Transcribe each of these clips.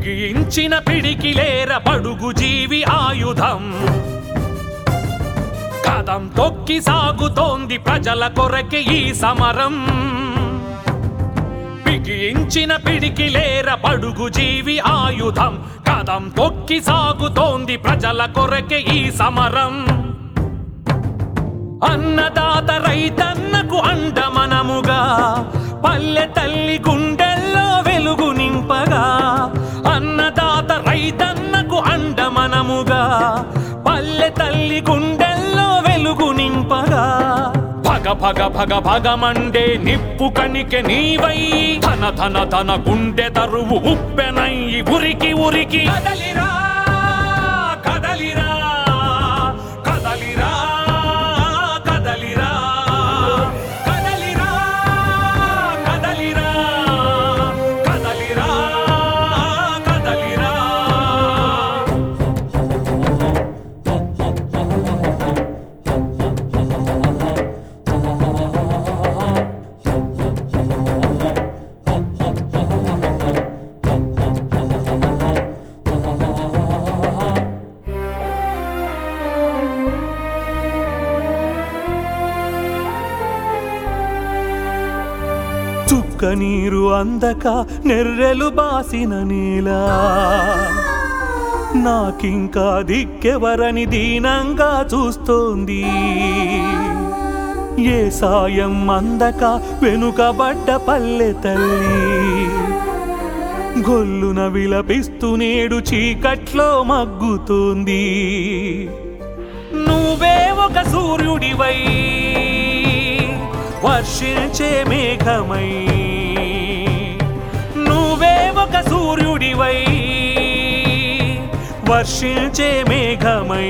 బిగించిన పిడికిలేర బడుగు జీవి ఆయుధం కదం తొక్కి సాగుతోంది ప్రజల కొరకే ఈ సమరం బిగించిన పిడికిలేర బడుగు జీవి ఆయుధం కదం తొక్కి సాగుతోంది ప్రజల కొరకే ఈ సమరం అన్నదాత రైతన్నకు అండమనముగా పల్లె తల్లి గుండెల్లో వెలుగు నింపగా అన్నదాత రైతన్నకు అండమనముగా పల్లె తల్లి గుండెల్లో వెలుగు నింపగా భగ భగ భగ భగమండే నిప్పు కణికె నీవై ధన ధన ధన గుండె తరువు ఉప్పెనై ఉరికి ఉరికి కదలిరా కదలిరా కదలిరా కదలిరా కదలిరా కదలిరా కదలిరా కదలిరా చుక్క నీరు అందక నెర్రెలు బాసిన నేల నాకింకా దిక్కెవరని దీనంగా చూస్తోంది ఏ సాయం అందక వెనుకబడ్డ పల్లె తల్లి గొల్లున విలపిస్తూ నేడు చీకట్లో మగ్గుతోంది నువ్వే ఒక సూర్యుడివై వర్షించే మేఘమై నువ్వే ఒక సూర్యుడివై వర్షించే మేఘమై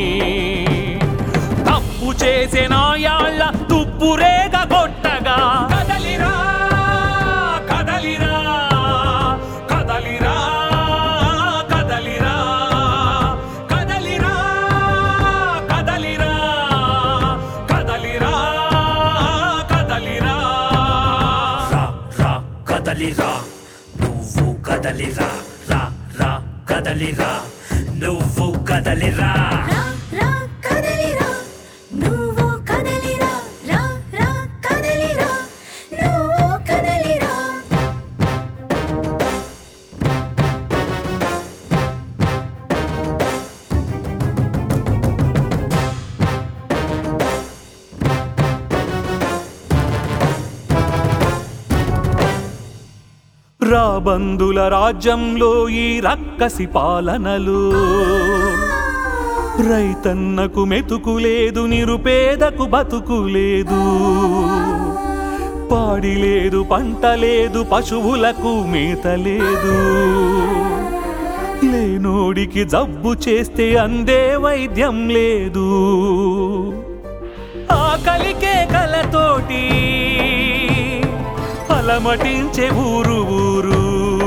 తప్పు చేసే నాయాళ్ళ తుప్పురేగ కొట్టగా కదలిరా కదలిరా కదలిరా కదలిరా కదలిరా కదలిరా కదలిరా కదలిరా రా రా కదలిరా నువ్వు కదలిరా రా రా కదలిరా నువ్వు కదలిరా రా రా కదలిరా నువ్వు కదలిరా రా రా కదలిరా నువ్వు కదలిరా రాబందుల రాజ్యంలో ఈ రక్కసి పాలనలు రైతన్నకు మెతుకు లేదు నిరుపేదకు బతుకు లేదు పాడి లేదు పంట లేదు పశువులకు మేత లేదు లేనోడికి జబ్బు చేస్తే అందే వైద్యం లేదు ఆకలికే కలతోటి అలమటించే ఊరు ఊరు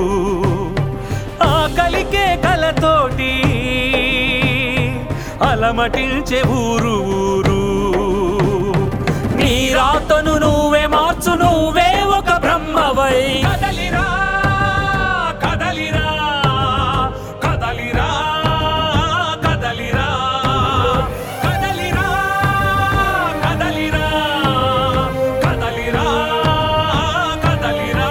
ఆకలికే కలతోటి అలమటించే ఊరు ఊరు నీ రాతను నువ్వే మార్చు నువ్వే ఒక బ్రహ్మవై కదలిరా కదలిరా కదలిరా కదలిరా కదలిరా కదలిరా కదలిరా కదలిరా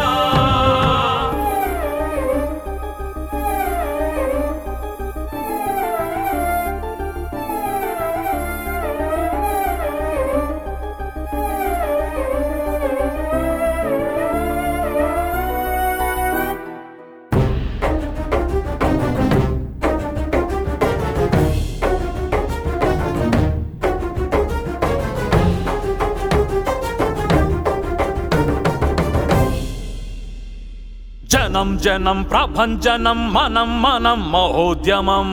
జనం జనం ప్రభంజనం మనం మనం మహోద్యమం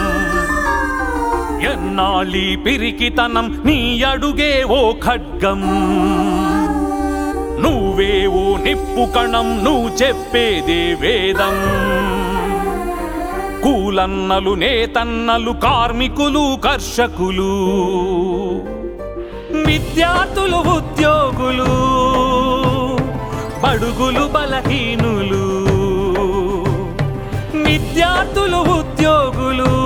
ఎన్నాళ్ళీ పిరికితనం నీ అడుగే ఓ ఖడ్గం నువ్వే ఓ నిప్పు కణం నువ్వు చెప్పేదే వేదం కూలన్నలు నేతన్నలు కార్మికులు కర్షకులు విద్యార్థులు ఉద్యోగులు బడుగులు బలహీనులు విద్యార్థులు ఉద్యోగులు